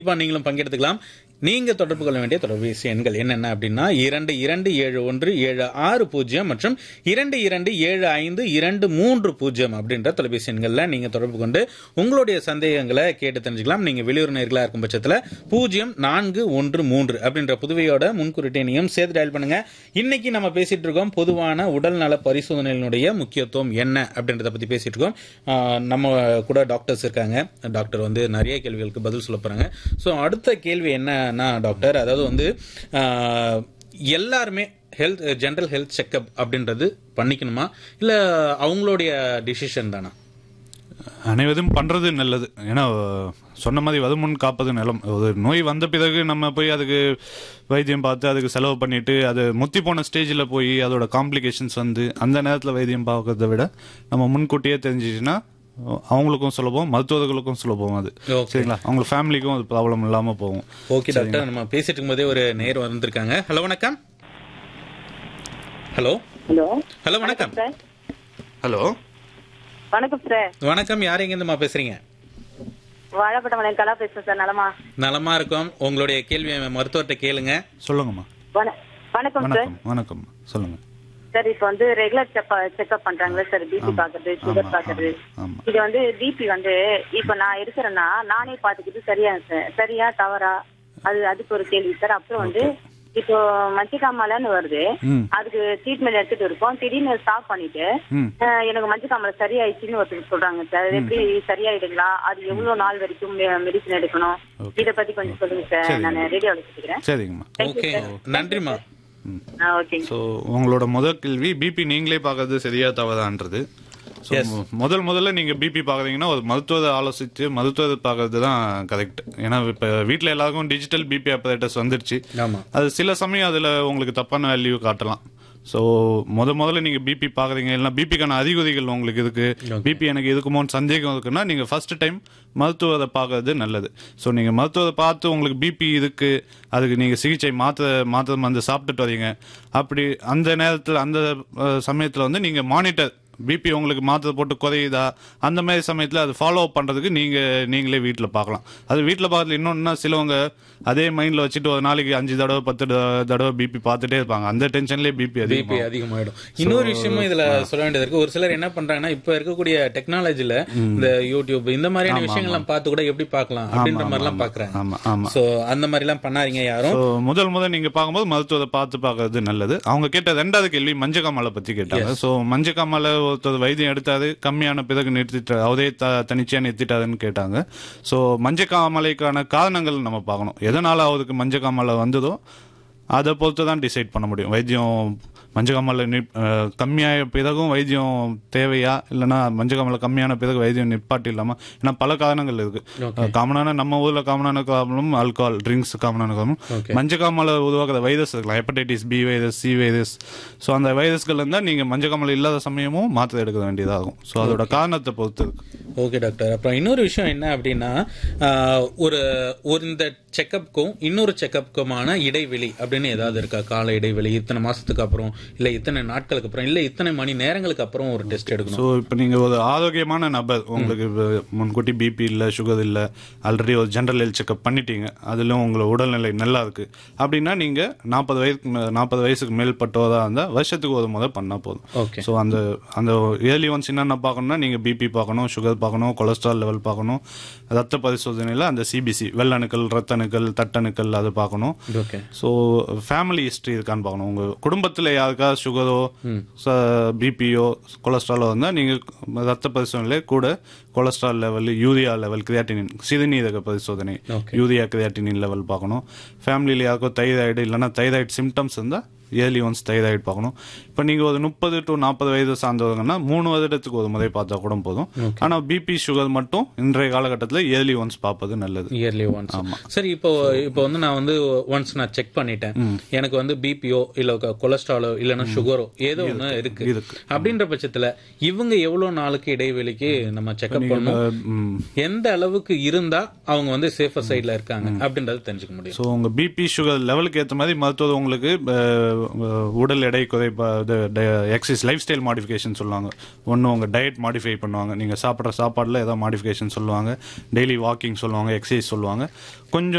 கண்டிப்பா நீங்களும் பங்கெடுத்துக்கலாம் நீங்க தொடர்பு கொள்ள வேண்டிய தொலைபேசி எண்கள் என்னென்ன அப்படின்னா இரண்டு இரண்டு ஏழு ஒன்று ஏழு ஆறு பூஜ்ஜியம் மற்றும் இரண்டு இரண்டு ஏழு ஐந்து இரண்டு மூன்று பூஜ்ஜியம் அப்படின்ற தொலைபேசி எண்களில் நீங்க தொடர்பு கொண்டு உங்களுடைய சந்தேகங்களை கேட்டு தெரிஞ்சுக்கலாம் நீங்க வெளியூர் நேர்களா இருக்கும் பட்சத்தில் பூஜ்ஜியம் நான்கு ஒன்று மூன்று அப்படின்ற புதுவையோட முன்குறிட்டேனையும் சேர்த்து டயல் பண்ணுங்க இன்னைக்கு நம்ம பேசிட்டு இருக்கோம் பொதுவான உடல்நல பரிசோதனையினுடைய முக்கியத்துவம் என்ன அப்படின்றத பத்தி பேசிட்டு இருக்கோம் ஆஹ் நம்ம கூட டாக்டர்ஸ் இருக்காங்க டாக்டர் வந்து நிறைய கேள்விகளுக்கு பதில் சொல்ல போறாங்க ஸோ அடுத்த கேள்வி என்னன்னா டாக்டர் அதாவது வந்து ஆஹ், எல்லாருமே ஹெல்த் ஜென்ரல் ஹெல்த் செக்கப் அப்படின்றது பண்ணிக்கணுமா இல்ல அவங்களுடைய டிசிஷன் தானா அனைவரும் பண்றது நல்லது ஏன்னா சொன்ன மாதிரி வருமுன் காப்பது நிலம் ஒரு நோய் வந்த பிறகு நம்ம போய் அதுக்கு வைத்தியம் பார்த்து அதுக்கு செலவு பண்ணிட்டு அது முத்தி போன ஸ்டேஜில் போய் அதோட காம்ப்ளிகேஷன்ஸ் வந்து அந்த நேரத்தில் வைத்தியம் பார்க்கறத விட நம்ம முன்கூட்டியே தெரிஞ்சிச்சுன்னா அவங்களுக்கும் சுலபம் மருத்துவர்களுக்கும் சுலபம் அது Okay. சரிங்களா அவங்க ஃபேமிலிக்கும் அது ப்ராப்ளம் இல்லாமல் போகும் ஓகே டாக்டர் நம்ம பேசிட்டு இருக்கும்போதே ஒரு நேர் வந்திருக்காங்க ஹலோ வணக்கம் ஹலோ ஹலோ ஹலோ வணக்கம் சார் ஹலோ வணக்கம் சார் வணக்கம் யார் எங்கேருந்துமா பேசுறீங்க வாழைப்பட்ட மலையம் கலா பேசுறேன் சார் நலமா நலமா இருக்கோம் உங்களுடைய கேள்வியை மருத்துவர்கிட்ட கேளுங்க சொல்லுங்கம்மா வண- வணக்கம் சார் வணக்கம் வணக்கம் சொல்லுங்க சார் இப்போ வந்து ரெகுலர் செக்அப் பண்றாங்களே சார் பிபி பாக்குறது சுகர் பாக்குறது ஆமா இது வந்து பிபி வந்து இப்போ நான் இருக்கிறேன்னா நானே பாத்துக்கிட்டு சரியா சார் சரியா தவறா அது அதுக்கு ஒரு கேள்வி சார் அப்புறம் வந்து இப்போ மஞ்சக்காமலன்னு வருது ம் அதுக்கு ட்ரீட்மெண்ட் எடுத்துட்டு இருக்கோம் திடீர்னு ஸ்டாப் பண்ணிட்டு ம் அஹ், எனக்கு மஞ்சக்காமலை சரியாயிடுச்சுன்னு ஒருத்தர் சொல்றாங்க சார் அது எப்படி சரியாயிடுங்களா அது எவ்வளவு நாள் வரைக்கும் மெடிசன் எடுக்கணும் Okay. இத பத்தி கொஞ்சம் சொல்லுங்க சார் சரி. நான் ரேடியோல கேட்கிறேன் சரிங்கம்மா ஓகே நன்றிம்மா ம் ஓகேங்க ஸோ உங்களோட முதல் கேள்வி பிபி நீங்களே பார்க்கறது சரியா தவறான்றது ஸோ முதல் முதல்ல நீங்கள் பிபி பார்க்குறீங்கன்னா ஒரு மருத்துவரை ஆலோசித்து மருத்துவரை பார்க்கறது தான் கரெக்ட் ஏன்னா இப்போ வீட்டில் எல்லாருக்கும் டிஜிட்டல் பிபி அப்பரேட்டர்ஸ் வந்துருச்சு ஆமா அது சில சமயம் அதில் உங்களுக்கு தப்பான வேல்யூ காட்டலாம் ஸோ முத முதல்ல நீங்கள் பிபி பார்க்குறீங்க இல்லைனா பிபிக்கான அறிகுறிகள் உங்களுக்கு இருக்கு பிபி எனக்கு இருக்குமோன்னு சந்தேகம் இருக்குன்னா நீங்கள் ஃபர்ஸ்ட் டைம் மருத்துவரை பார்க்கறது நல்லது ஸோ நீங்கள் மருத்துவரை பார்த்து உங்களுக்கு பிபி இருக்கு அதுக்கு நீங்கள் சிகிச்சை மாத்திரை மாத்திரை மருந்து சாப்பிட்டுட்டு வரீங்க அப்படி அந்த நேரத்தில் அந்த சமயத்தில் வந்து நீங்கள் மானிட்டர் பிபி உங்களுக்கு மாத்திரை போட்டு குறையுதா அந்த மாதிரி சமயத்தில் அது ஃபாலோ அப் பண்ணுறதுக்கு நீங்கள் நீங்களே வீட்டில் பார்க்கலாம் அது வீட்டில் பார்க்கறது இன்னொன்னா சிலவங்க அதே மைண்டில் வச்சுட்டு ஒரு நாளைக்கு அஞ்சு தடவை பத்து த- தடவை பிபி பார்த்துட்டே இருப்பாங்க அந்த டென்ஷன்லேயே பிபி பிபி அதிகம் அதிகமாயிடும் இன்னொரு விஷயமும் இதுல சொல்ல வேண்டியது இருக்கு ஒரு சிலர் என்ன பண்றாங்கன்னா இப்ப இருக்கக்கூடிய டெக்னாலஜில இந்த யூடியூப் இந்த மாதிரியான விஷயங்கள்லாம் பார்த்து கூட எப்படி பார்க்கலாம் அப்படின்ற மாதிரி எல்லாம் பாக்குறாங்க ஆமாம் ஆமாம் சோ அந்த மாதிரி எல்லாம் பண்ணாதீங்க யாரும் ஸோ முதல் முதல் நீங்கள் பார்க்கும்போது மருத்துவரை பார்த்து பார்க்கறது நல்லது அவங்க கேட்ட ரெண்டாவது கேள்வி மஞ்சக்காமலை பற்றி கேட்டாங்க ஸோ மஞ்சக்காமலை ஒருத்தர் வைத்தியம் எடுத்தாரு கம்மியான பிறகு நிறுத்திட்டாரு அவரே த தனிச்சையாக நிறுத்திட்டாருன்னு கேட்டாங்க ஸோ மஞ்சக்காமலைக்கான காரணங்கள் நம்ம பார்க்கணும் எதனால் அவருக்கு மஞ்சக்காமலை வந்ததோ அதை பொறுத்து தான் டிசைட் பண்ண முடியும் வைத்தியம் மஞ்சக்காமலை நி கம்மியாக பிறகும் வைத்தியம் தேவையா இல்லைன்னா மஞ்சக்காமலை கம்மியான பிறகு வைத்தியம் நிப்பாட்டி இல்லாமல் ஏன்னா பல காரணங்கள் இருக்கு காமனான நம்ம ஊரில் காமனான ப்ராப்ளம் ஆல்கஹால் ட்ரிங்க்ஸ் காமனான ப்ராப்ளம் மஞ்சக்காமலை உருவாக்குற வைரஸ் இருக்கலாம் hepatitis B virus C virus so அந்த வைரஸ்கள் இருந்தால் நீங்கள் மஞ்சக்காமலை இல்லாத சமயமும் மாத்திரை எடுக்க வேண்டியதாகும் ஸோ அதோட காரணத்தை பொறுத்து இருக்கு ஓகே டாக்டர் அப்புறம் இன்னொரு விஷயம் என்ன அப்படின்னா ஆஹ், ஒரு ஒரு இந்த செக்கப்புக்கும் இன்னொரு செக்கப்புக்குமான இடைவெளி அப்படின்னு ஏதாவது இருக்கா கால இடைவெளி இத்தனை மாசத்துக்கு அப்புறம் இல்ல இத்தனை நாட்களுக்கு அப்புறம் இல்ல இத்தனை மணி நேரங்களுக்கு அப்புறம் ஒரு டெஸ்ட் எடுக்கணும் ஸோ இப்போ நீங்கள் ஒரு ஆரோக்கியமான நபர் உங்களுக்கு இப்ப முன்கூட்டி பிபி இல்லை சுகர் இல்லை ஆல்ரெடி ஒரு ஜென்ரல் ஹெல்த் செக்அப் பண்ணிட்டீங்க அதிலும் உங்களோட உடல்நிலை நல்லா இருக்கு அப்படின்னா நீங்கள் நாற்பது வயசுக்கு நாற்பது வயசுக்கு மேல்பட்டவராக இருந்தால் வருஷத்துக்கு ஒரு முறை பண்ணால் போதும் ஓகே ஸோ அந்த அந்த இயர்லி ஒன்ஸ் என்னென்ன பார்க்கணும்னா நீங்கள் பிபி பார்க்கணும் சுகர் பார்க்கணும் கொலஸ்ட்ரால் லெவல் பார்க்கணும் ரத்த பரிசோதனையில் அந்த சிபிசி வெள்ளணுக்கள் ரத்த அணுக்கள் தட்டணுக்கள் அது பார்க்கணும் ஓகே ஸோ ஃபேமிலி ஹிஸ்ட்ரி இருக்கான்னு பார்க்கணும் உங்கள் குடும்பத்தில் யாருக்கா சுகரோ பிபியோ கொலஸ்ட்ராலோ இருந்தால் நீங்கள் ரத்த பரிசோதனையிலே கூட cholesterol level urea level creatinine சிறுநீரக பரிசோதனை Okay. யூரியா கிரியாட்டினின் லெவல் பார்க்கணும் ஃபேமிலியில் யாருக்கோ தைராய்டு இல்லைன்னா தைராய்டு சிம்டம்ஸ் இருந்தால் இயர்லி ஒன்ஸ் தைராய்டு பார்க்கணும் இப்போ நீங்கள் ஒரு முப்பது டு நாற்பது வயது சார்ந்தவங்கன்னா மூணு வருடத்துக்கு ஒரு முறை பார்த்தா கூட போதும் ஆனால் பிபி சுகர் மட்டும் இன்றைய காலகட்டத்தில் இயர்லி ஒன்ஸ் பார்ப்பது நல்லது இயர்லி ஒன்ஸ் சரி இப்போ இப்போ வந்து நான் வந்து ஒன்ஸ் நான் செக் பண்ணிட்டேன் எனக்கு வந்து பிபிஓ இல்ல க- கொலஸ்ட்ராலோ இல்லைன்னா சுகரோ ஏதோ ஒண்ணு இருக்கு இருக்கு. அப்படின்ற பட்சத்துல இவங்க எவ்வளவு நாளுக்கு இடைவெளிக்கு நம்ம செக்அப் பண்ணணும் ம், எந்த அளவுக்கு இருந்தா அவங்க வந்து சேஃபர் சைடுல இருக்காங்க அப்படின்றத தெரிஞ்சுக்க முடியும் ஸோ உங்கள் பிபி சுகர் லெவலுக்கு ஏற்ற மாதிரி மருத்துவர் உங்களுக்கு அஹ், அஹ், உடல் எடை குறைப்பா இது எக்ஸசைஸ் லைஃப் ஸ்டைல் மாடிஃபிகேஷன் சொல்லுவாங்க ஒன்று உங்கள் டயட் மாடிஃபை பண்ணுவாங்க நீங்கள் சாப்பிட்ற சாப்பாடில் ஏதாவது மாடிஃபிகேஷன் சொல்லுவாங்க டெய்லி வாக்கிங் சொல்லுவாங்க எக்ஸசைஸ் சொல்லுவாங்க கொஞ்சம்